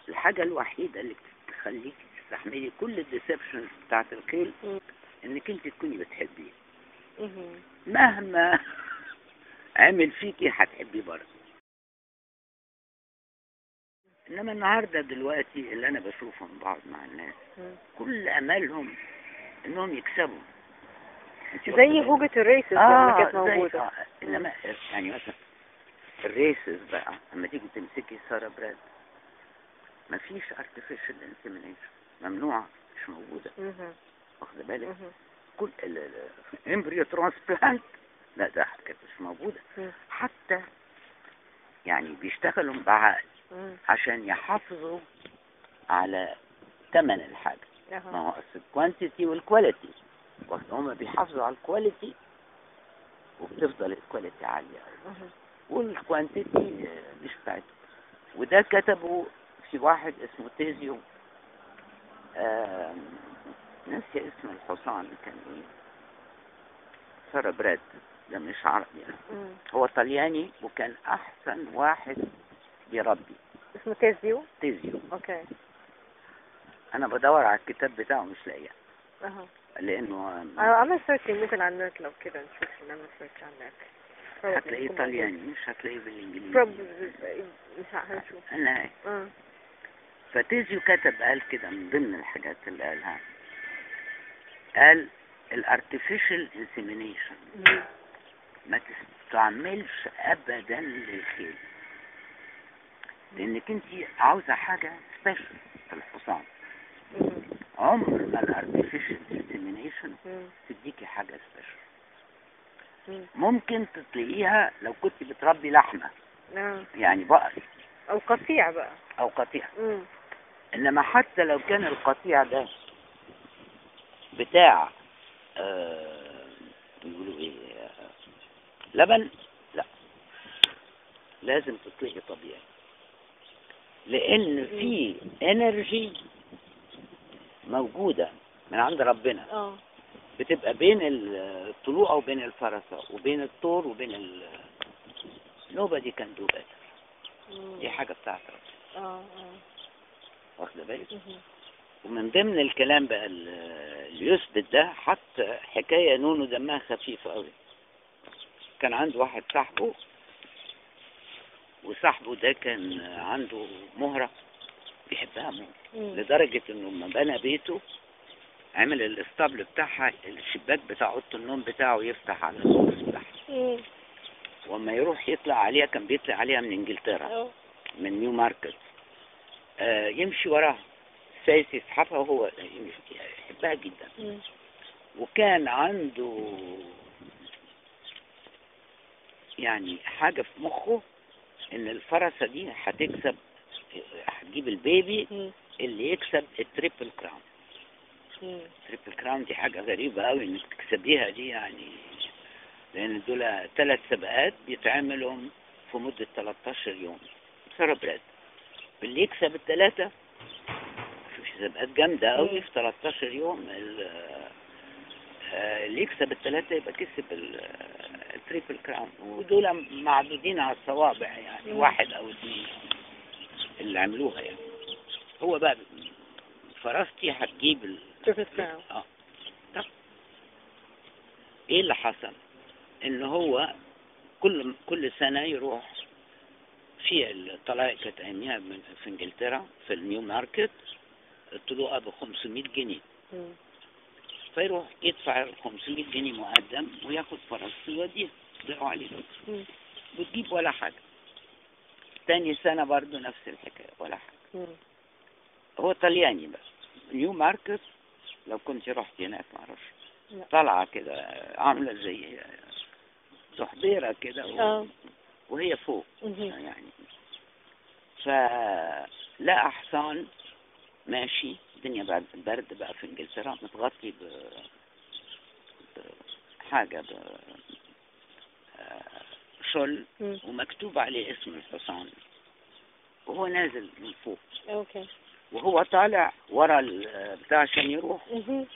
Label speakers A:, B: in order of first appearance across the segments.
A: الحاجة الوحيدة اللي تخليك تستحملي كل الديسبشنز بتاعت الخيل
B: مم.
A: انك انت تكوني بتحبيه
B: مهم.
A: مهما عمل فيكي هتحبيه برضه انما النهارده دلوقتي اللي انا بشوفهم بقعد مع الناس
B: مم.
A: كل املهم انهم يكسبوا أنت واخدة
B: زي
A: بالك؟
B: هوجة الريسز لما كانت
A: زي-
B: موجودة
A: آه. انما يعني مثلا الريسز بقى لما تيجي تمسكي سارة براد مفيش artificial insemination ممنوعة مش موجودة
B: مهم.
A: واخدة بالك
B: مهم.
A: كل الامبريو ترانسبلانت لا ده كانت مش موجودة
B: مم.
A: حتى يعني بيشتغلوا بعقل
B: مم.
A: عشان يحافظوا على ثمن الحاجة ما
B: أها.
A: هو أصل الكوانتيتي والكواليتي هم بيحافظوا على الكواليتي وبتفضل الكواليتي عالية أوي.
B: مهم.
A: والكوانتيتي مش بتاعتهم وده كتبه في واحد اسمه تيزيو آم، ناسي اسم الحصان كان ايه سارة براد ده مش عربي يعني.
B: مم.
A: هو طلياني وكان احسن واحد بيربي
B: اسمه تيزيو
A: تيزيو
B: اوكي
A: انا بدور على الكتاب بتاعه مش لاقيه
B: اها
A: لانه آم،
B: انا عمل سيرش ممكن على النت لو كده نشوف نعمل سيرش على النت
A: هتلاقيه طلياني مش هتلاقيه بالانجليزي
B: Probably. مش عارفة هنشوف
A: انا
B: اه
A: فتيزيو كتب قال كده من ضمن الحاجات اللي قالها قال الارتفيشال انسيمينيشن
B: مم.
A: ما تستعملش ابدا للخيل لانك انت عاوزه حاجه سبيشال في الحصان
B: مم.
A: عمر ما الارتفيشال انسيمينيشن
B: مم.
A: تديكي حاجه سبيشال
B: مم.
A: ممكن تلاقيها لو كنت بتربي لحمه
B: اه
A: يعني بقر
B: او قطيع بقى
A: او قطيع
B: مم.
A: انما حتى لو كان القطيع ده بتاع آه يقولوا ايه آه، لبن لا لازم تطلقي طبيعي لان في انرجي موجوده من عند ربنا
B: اه
A: بتبقى بين الطلوع وبين الفرسه وبين الطور وبين ال nobody can do better
B: مم.
A: دي حاجه بتاعت ربنا
B: اه اه
A: واخده بالك
B: مهم.
A: ومن ضمن الكلام بقى ال- اللي يثبت ده حتى حكاية نونو دمها خفيفة قوي كان عنده واحد صاحبه وصاحبه ده كان عنده مهرة بيحبها موت
B: مم.
A: لدرجة انه لما بنى بيته عمل الاسطبل بتاعها الشباك بتاع اوضه النوم بتاعه يفتح على السور بتاعها
B: مم.
A: وما يروح يطلع عليها كان بيطلع عليها من انجلترا
B: اه
A: من نيو ماركت آه يمشي وراها سايس يسحبها وهو يمشي- يحبها جدا
B: مم.
A: وكان عنده يعني حاجة في مخه ان الفرسة دي هتكسب هتجيب البيبي
B: مم.
A: اللي يكسب التريبل كراون
B: مم.
A: التريبل كراون دي حاجة غريبة قوي انك تكسبيها دي يعني لان دول ثلاث سباقات بيتعملوا في مدة 13 يوم سربرات اللي يكسب الثلاثة في سباقات جامدة قوي
B: مم.
A: في 13 يوم ال- آه، اللي يكسب الثلاثة يبقى كسب ال- آه، التريبل كراون ودول معدودين على الصوابع يعني
B: مم.
A: واحد او اثنين اللي عملوها يعني هو بقى فرستي هتجيب ال...
B: Triple crown.
A: اه طب ايه اللي حصل ان هو كل كل سنة يروح في الطلائق كانت اياميها من- في انجلترا في النيو ماركت الطلوقة ب 500 جنيه
B: مم.
A: فيروح يدفع ال 500 جنيه مقدم وياخد فرس يوديه يطلعوا عليه
B: مم.
A: وتجيب ولا حاجة تاني سنة برضو نفس الحكاية ولا حاجة
B: مم.
A: هو طلياني بقى نيو ماركت لو كنت رحت هناك معرفش
B: لا.
A: طالعة كده عاملة زي تحضيرة كده و...
B: اه
A: وهي فوق
B: مهم.
A: يعني فلقى حصان ماشي الدنيا بعد برد بقى في انجلترا متغطي ب حاجة ب آه، شل
B: مم.
A: ومكتوب عليه اسم الحصان وهو نازل من فوق
B: اوكي
A: وهو طالع ورا ال- بتاع عشان يروح
B: مهم.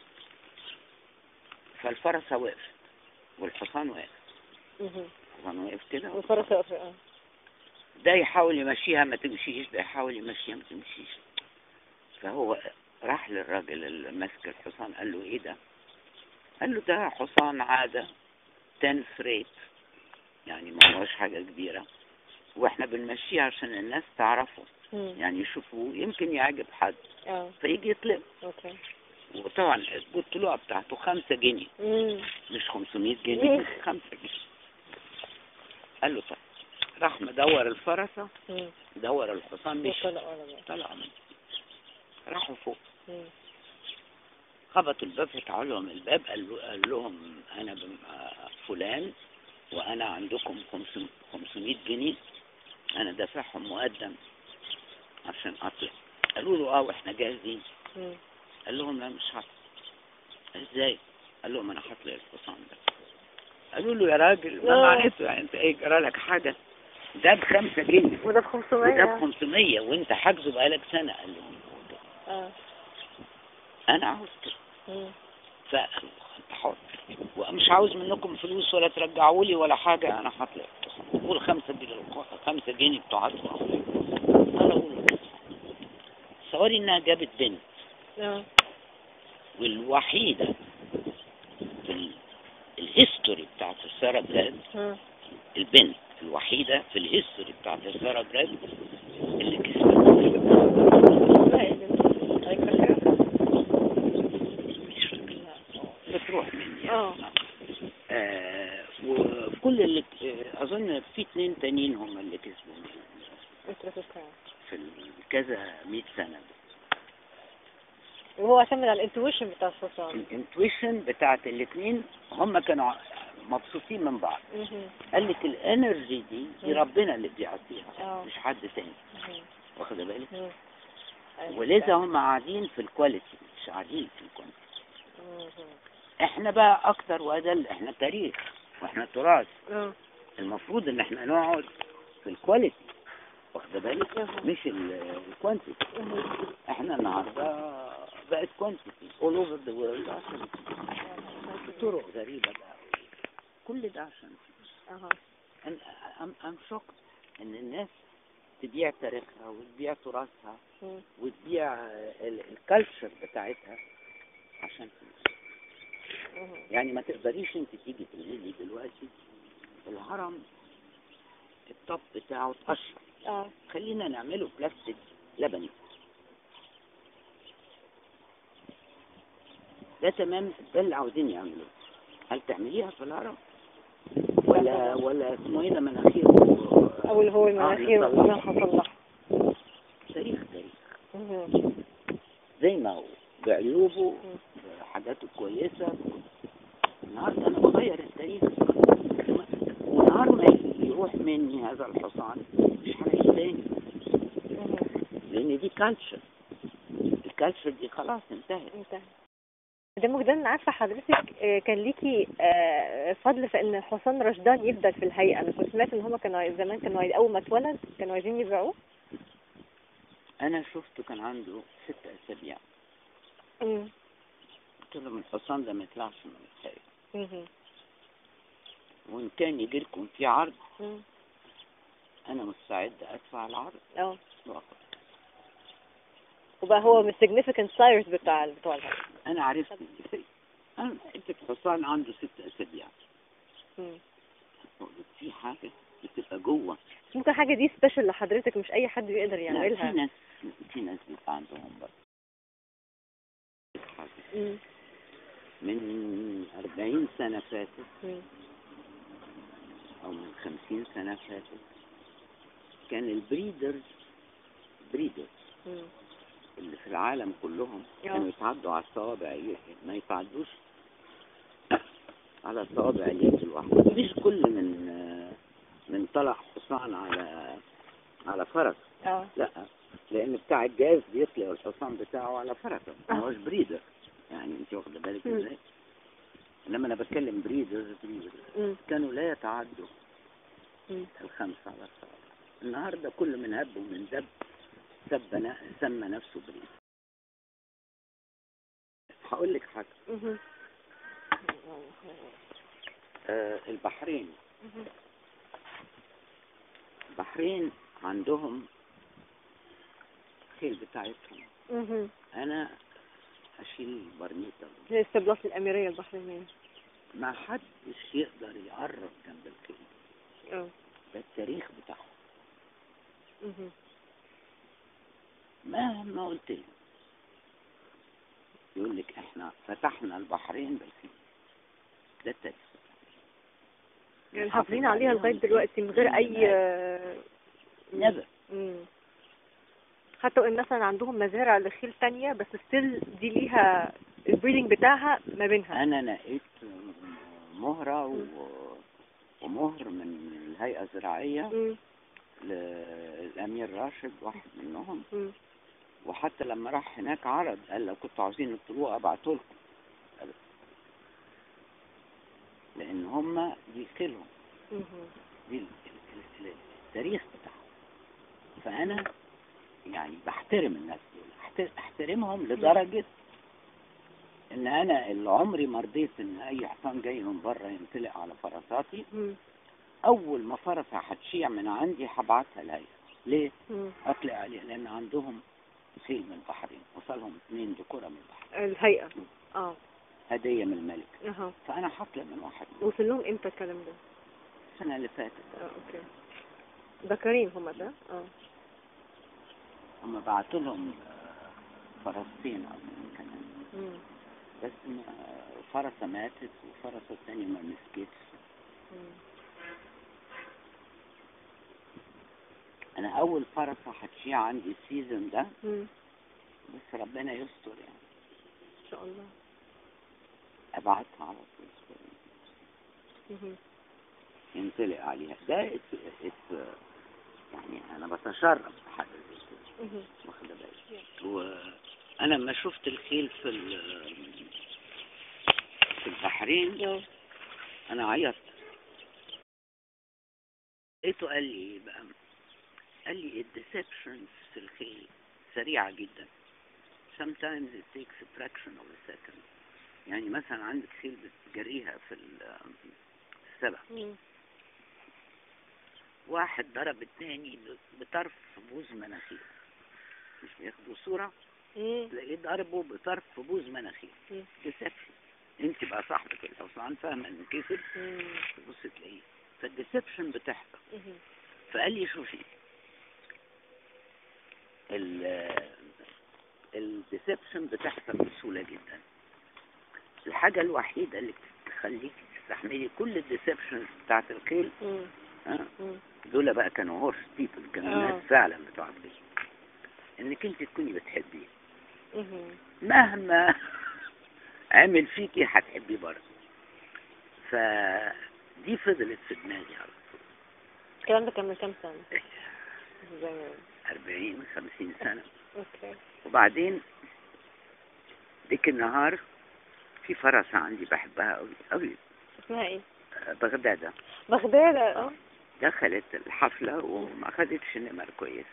A: فالفرسة وقفت والحصان وقف
B: مهم.
A: الحصان وقف كده
B: والفرس واقفة اه
A: ده يحاول يمشيها ما تمشيش ده يحاول يمشيها ما تمشيش فهو راح للراجل اللي ماسك الحصان قال له ايه ده قال له ده حصان عادة تن فريت يعني ما هوش حاجة كبيرة واحنا بنمشيه عشان الناس تعرفه
B: مم.
A: يعني يشوفوه يمكن يعجب حد
B: اه
A: فيجي يطلب
B: اوكي
A: وطبعا البطلوع بتاعته خمسة جنيه
B: مم.
A: مش 500 جنيه
B: مم.
A: خمسة جنيه قال له طيب راح مدور الفرسة
B: مم.
A: دور الحصان مش
B: وطلع ولا بقى.
A: طلعوا منه راحوا فوق
B: مم.
A: خبطوا الباب فتحوا لهم الباب قال, له قال لهم انا بم- آه، فلان وانا عندكم 500 500 جنيه انا دافعهم مقدم عشان اطلع قالوا له اه واحنا جاهزين
B: مم.
A: قال لهم لا مش هطلع ازاي قال لهم انا هطلع الحصان ده قالوا له يا راجل ما
B: لا.
A: معناته يعني انت ايه جرى لك حاجه ده بخمسة جنيه
B: وده ب 500
A: وده ب 500 وانت حاجزه بقالك سنه قال لهم
B: اه
A: انا عاوز كده
B: مم.
A: فقالوا انت حر ومش عاوز منكم فلوس ولا ترجعوا لي ولا حاجه انا هطلع قول خمسة جنيه خمسة جنيه بتوعتكم انا اقول تصوري انها جابت بنت
B: اه
A: والوحيده في ال- الهيستوري بتاعت السارة براد
B: مم.
A: البنت الوحيدة في الهيستوري بتاعت السارة براد اللي كسبت
B: لا ايه ده هيك فاكرة؟
A: مش فاكر. بتروح مني
B: اه.
A: آه وكل اللي آه، اظن في اتنين تانيين هم اللي كسبوا
B: اتركوا كده.
A: في ال- كذا 100 سنة
B: وهو اعتمد على الانتويشن بتاع الحصان
A: الانتويشن بتاعت الاتنين هم كانوا مبسوطين من بعض
B: مهم.
A: قال لك الانرجي دي دي
B: مم.
A: ربنا اللي بيعطيها
B: اه.
A: مش حد تاني
B: مهم.
A: واخد بالك
B: مم. أيوة.
A: ولذا هم قاعدين في الكواليتي مش قاعدين في الكوانتيتي
B: مهم.
A: احنا بقى اكتر وادل احنا تاريخ واحنا تراث
B: اه.
A: المفروض ان احنا نقعد في الكواليتي واخد بالك
B: مهم.
A: مش ال- الكوانتيتي
B: مهم.
A: احنا النهارده بقت كوانتيتي all over the world عشان طرق غريبه بقى كل ده عشان
B: اها
A: أنا I'm, I'm shocked ان الناس تبيع تاريخها وتبيع تراثها
B: مم.
A: وتبيع الكالتشر بتاعتها عشان فلوس
B: مهم.
A: يعني ما تقدريش انت تيجي تقولي لي دلوقتي الهرم الطب بتاعه اتقشر
B: اه
A: خلينا نعمله بلاستيك لبني ده تمام ده اللي عاوزين يعملوه هل تعمليها في الهرم ولا ولا اسمه ايه ده مناخير
B: او اللي هو المناخير
A: آه،
B: وكمان هصلح
A: تاريخ تاريخ
B: مهم.
A: زي ما هو بعيوبه بحاجاته كويسة النهارده انا بغير التاريخ ونهار ما يروح مني هذا الحصان مش هلاقيه تاني
B: مهم.
A: لان دي كالتشر الكالتشر دي خلاص انتهت
B: انتهى ده مجدان عارفة حضرتك آه، كان ليكي آه، فضل في ان حسام رشدان يفضل في الهيئة انا كنت سمعت ان هما كانوا عايز- زمان كانوا عايز- اول ما اتولد كانوا عايزين يبيعوه
A: انا شفته كان عنده ست اسابيع
B: مم.
A: قلت لهم الحصان ده ما يطلعش من الخارج
B: مهم.
A: وان كان يجي لكم في عرض
B: مم.
A: انا مستعد ادفع العرض
B: اه
A: واخد
B: وبقى هو من significant sires بتاع بتوع الهيئة
A: انا عرفت ازاي انا حته حصان عنده ست اسابيع
B: مم.
A: في حاجه بتبقى جوه
B: بس ممكن حاجة دي سبيشال لحضرتك مش أي حد بيقدر
A: لا
B: يعملها
A: في ناس في ناس بيبقى عندهم برضه
B: مم.
A: من 40 سنة فاتت
B: مم.
A: أو من 50 سنة فاتت كان البريدرز بريدرز
B: مم.
A: اللي في العالم كلهم
B: آه.
A: كانوا يتعدوا على الصوابع ي- ما يتعدوش على صوابع اليد الواحدة مش كل من من طلع حصان على على فرس
B: اه
A: لا لان بتاع الجاز بيطلع الحصان بتاعه على فرسه ما
B: آه.
A: هوش بريدر يعني انت واخده بالك
B: مم.
A: ازاي لما انا بتكلم بريدرز بريدرز
B: مم.
A: كانوا لا يتعدوا
B: مم.
A: الخمسة على الصوابع النهارده كل من هب ومن دب سب ن- سمى نفسه بريد هقول لك حاجه
B: مهم.
A: آه البحرين
B: مهم.
A: البحرين عندهم خيل بتاعتهم
B: مهم.
A: انا اشيل برنيطة
B: زي استبلاس الأميرية البحرينية
A: ما حدش يقدر يقرب جنب الخيل
B: اه
A: ده التاريخ بتاعهم
B: مهم.
A: مهما قلت له يقول لك احنا فتحنا البحرين بالخيل ده التاريخ
B: يعني حافظين عليها لغاية دلوقتي من غير أي
A: نبأ
B: مم. حتى وإن مثلا عندهم مزارع لخيل تانية بس ستيل دي ليها البريدنج بتاعها ما بينها
A: انا نقيت مهرة و- ومهر من الهيئة الزراعية
B: مم.
A: للأمير راشد واحد منهم
B: مم.
A: وحتى لما راح هناك عرض قال لو كنتوا عاوزين الطلوع ابعته لكم لان هم دي خيلهم
B: مهم.
A: دي ال- ال- ال- التاريخ بتاعهم فانا يعني بحترم الناس دول أحت- احترمهم لدرجة ان انا اللي عمري ما رضيت ان اي حصان جاي من بره ينطلق على فرساتي
B: مم.
A: اول ما فرسة هتشيع من عندي هبعتها لهي ليه؟
B: مم.
A: اطلع عليها لان عندهم خيل من البحرين وصلهم اثنين ذكورة من البحرين
B: الهيئة اه
A: هدية من الملك
B: اها
A: فانا هطلع من واحد منهم.
B: وصل لهم امتى الكلام ده؟
A: السنة اللي فاتت
B: اه اوكي ذكرين هما ده اه
A: هم بعتوا لهم آه، فرستين أظن كمان
B: مم.
A: بس ما- فرسة ماتت وفرسة الثانية ما مسكتش
B: مم.
A: أنا أول فرسة هتشيع عندي السيزون ده
B: مم.
A: بس ربنا يستر يعني
B: ان شاء الله
A: أبعتها على طول
B: مهم.
A: ينطلق عليها ده ات ات يعني أنا بتشرف بحاجة زي كده
B: مهم.
A: واخدة بالك وأنا لما شفت الخيل في ال- في البحرين
B: اه
A: انا عيطت لقيته قال لي ايه بقى قال لي الديسبشنز في الخيل سريعة جدا sometimes it takes a fraction of a second يعني مثلا عندك خيل بتجريها في ال- السبع
B: مم.
A: واحد ضرب التاني بطرف بوز مناخير مش بياخدوا صورة
B: مم.
A: تلاقيه ضربه بطرف بوز مناخير
B: مم.
A: ديسبشن انت بقى صاحبة الحصان فاهمة ان كسب
B: مم.
A: تبص تلاقيه فالديسبشن بتحصل
B: مهم.
A: فقال لي شوفي ال الديسبشن بتحصل بسهولة جدا الحاجة الوحيدة اللي تخليك تستحملي كل الديسبشنز بتاعت الخيل
B: مم.
A: ها
B: مم.
A: دول بقى كانوا هورس بيبل كانوا
B: آه.
A: ناس فعلا بتوع الخيل انك انت تكوني بتحبيه
B: مهم.
A: مهما عمل فيكي هتحبيه برضه فدي فضلت في دماغي على طول
B: الكلام ده كان من كام سنة؟ زي
A: 40 50 سنة
B: اوكي
A: وبعدين ديك النهار في فرسة عندي بحبها قوي قوي
B: اسمها ايه؟
A: بغدادة
B: بغداد اه
A: دخلت الحفلة وما خدتش نمر كويس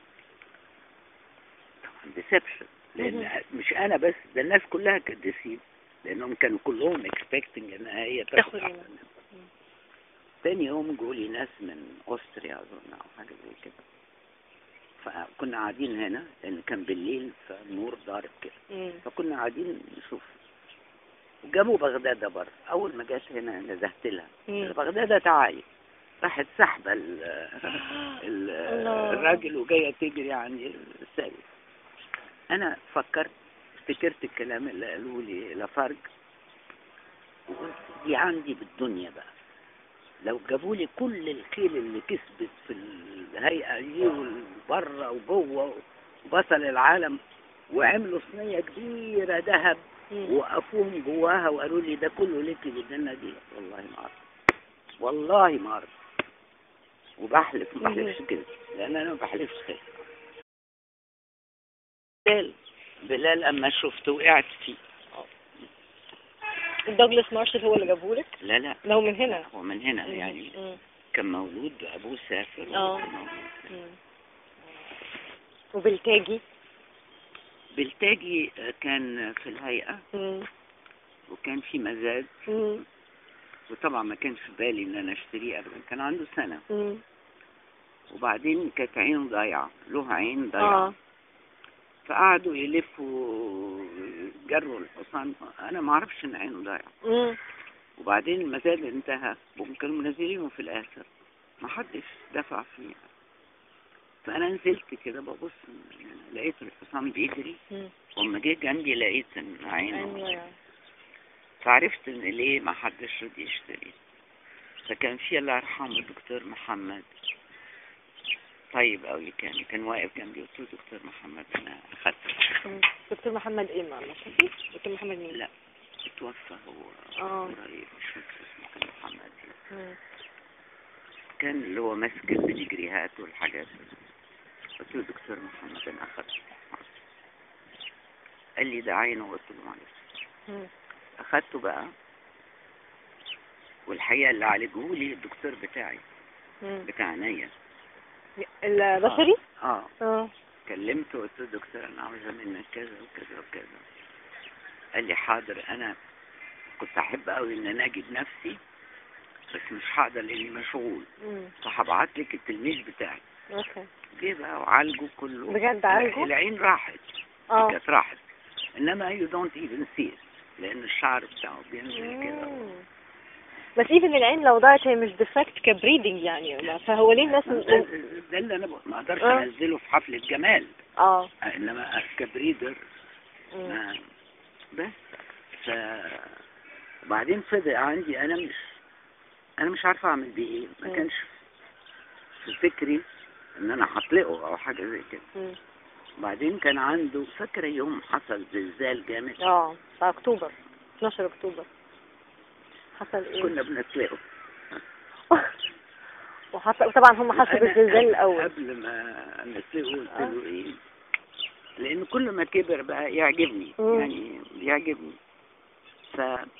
A: طبعا ديسبشن لان مش انا بس ده الناس كلها كانت ديسيب لانهم كانوا كلهم اكسبكتنج ان هي
B: تاخد
A: تاخد
B: نمر.
A: احسن نمر تاني يوم جولي ناس من اوستريا اظن او حاجه زي كده فكنا قاعدين هنا لان كان بالليل فالنور ضارب كده
B: مم.
A: فكنا قاعدين نشوف وجابوا بغدادة برضه أول ما جت هنا نزهت لها
B: مم.
A: بغدادة تعالي راحت سحبة ال- ال-
B: الله.
A: الراجل وجاية تجري عن السائق أنا فكرت افتكرت الكلام اللي قالوا لي لفرج وقلت دي عندي بالدنيا بقى لو جابوا لي كل الخيل اللي كسبت في الهيئة دي وبره وجوه وبطل العالم وعملوا صينية كبيرة ذهب
B: مم.
A: وقفوهم جواها وقالوا لي ده كله ليكي بالجنة دي والله ما أعرف والله ما أعرف وبحلف ما بحلفش كده لأن أنا ما بحلفش خير بلال بلال أما شفته وقعت فيه
B: دوجلاس مارشال هو اللي جابهولك؟
A: لا لا
B: ده هو من هنا
A: هو من هنا يعني
B: مم.
A: كان مولود أبوه سافر
B: آه.
A: وكان مولود.
B: مم. وبالتاجي
A: بلتاجي كان في الهيئة
B: مم.
A: وكان في مزاد
B: مم.
A: وطبعا ما كانش في بالي ان انا اشتريه ابدا كان عنده سنة
B: مم.
A: وبعدين كانت عين ضايعة له عين ضايعة
B: اه
A: فقعدوا يلفوا جروا الحصان انا ما اعرفش ان عينه ضايعة
B: مم.
A: وبعدين المزاد انتهى وكانوا منزلينه في الاخر ما حدش دفع فيه فانا نزلت كده ببص لقيت الحصان بيجري
B: مم.
A: وأما جه جنبي لقيت ان عينه
B: ايوه
A: فعرفت ان ليه ما حدش رضي يشتري فكان في الله يرحمه الدكتور محمد طيب قوي كان كان واقف جنبي قلت له دكتور محمد انا اخدته
B: مم. دكتور محمد ايه ما فاكر دكتور محمد مين
A: لا اتوفى هو
B: اه
A: قريب مش فاكر اسمه كان محمد
B: مم.
A: كان اللي هو ماسك البديجريهات والحاجات قلت له دكتور محمد انا اخدته قال لي ده عينه قلت له معلش
B: مم.
A: اخدته بقى والحقيقه اللي عالجهولي الدكتور بتاعي
B: مم.
A: بتاع عينيا
B: البشري
A: اه
B: اه
A: كلمته قلت له دكتور انا عاوزه منك كذا وكذا وكذا قال لي حاضر انا كنت احب قوي ان انا اجي بنفسي بس مش هقدر لاني مشغول
B: مم.
A: فهبعت لك التلميذ بتاعي
B: اوكي
A: جه بقى وعالجه كله
B: بجد عالجه؟
A: العين راحت
B: اه
A: كانت راحت انما يو دونت ايفن سي لان الشعر بتاعه بينزل كده
B: مم. بس ايفن العين لو ضاعت هي مش ديفكت كبريدنج يعني ما- فهو ليه الناس
A: ده, ده اللي انا بق- ما اقدرش
B: آه.
A: انزله في حفله جمال
B: اه
A: انما كبريدر
B: مم.
A: ما بس ف وبعدين فضل عندي انا مش انا مش عارفه اعمل بيه ايه ما
B: مم.
A: كانش في فكري ان انا هطلقه او حاجه زي كده
B: مم.
A: وبعدين كان عنده فاكره يوم حصل زلزال جامد
B: اه في اكتوبر 12 اكتوبر حصل ايه
A: كنا بنطلقه
B: وحصل طبعا هم حسوا
A: وأنا
B: بالزلزال الاول
A: قبل ما نطلقه قلت
B: آه.
A: له ايه لان كل ما كبر بقى يعجبني
B: مم.
A: يعني يعجبني ف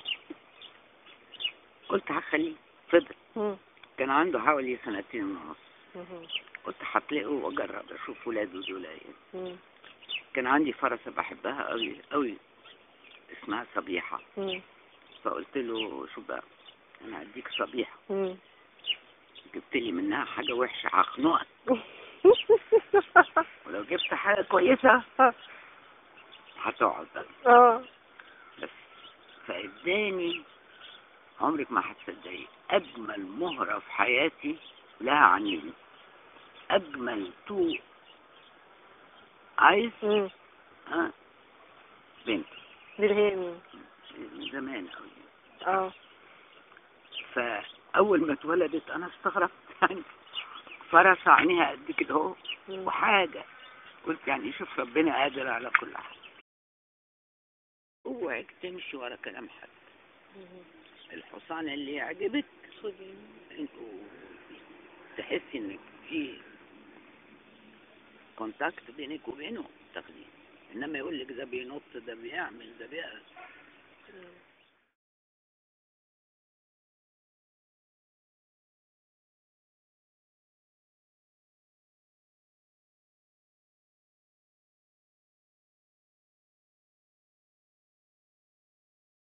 A: قلت هخليه فضل
B: مم.
A: كان عنده حوالي سنتين ونص
B: مم.
A: قلت هطلقه واجرب اشوف ولاده دول ايه
B: مم.
A: كان عندي فرسه بحبها قوي قوي اسمها صبيحه
B: مم.
A: فقلت له شوف بقى انا هديك صبيحه
B: مم.
A: جبت لي منها حاجه وحشه هخنقك ولو جبت حاجه كويسه هتقعد بقى
B: اه
A: بس فاداني عمرك ما هتصدقي اجمل مهره في حياتي لها عنين اجمل تو عايز
B: مم.
A: ها بنت
B: دي اللي هي مين
A: من زمان قوي
B: اه
A: فاول ما اتولدت انا استغربت يعني فرس عينيها قد كده اهو
B: مم.
A: وحاجه قلت يعني شوف ربنا قادر على كل حاجه اوعك تمشي ورا كلام حد
B: مم.
A: الحصان اللي يعجبك
B: خدي.
A: تحسي انك في كونتاكت بينك وبينه تاخديه انما يقول لك ده بينط ده بيعمل ده بيعمل
B: مم.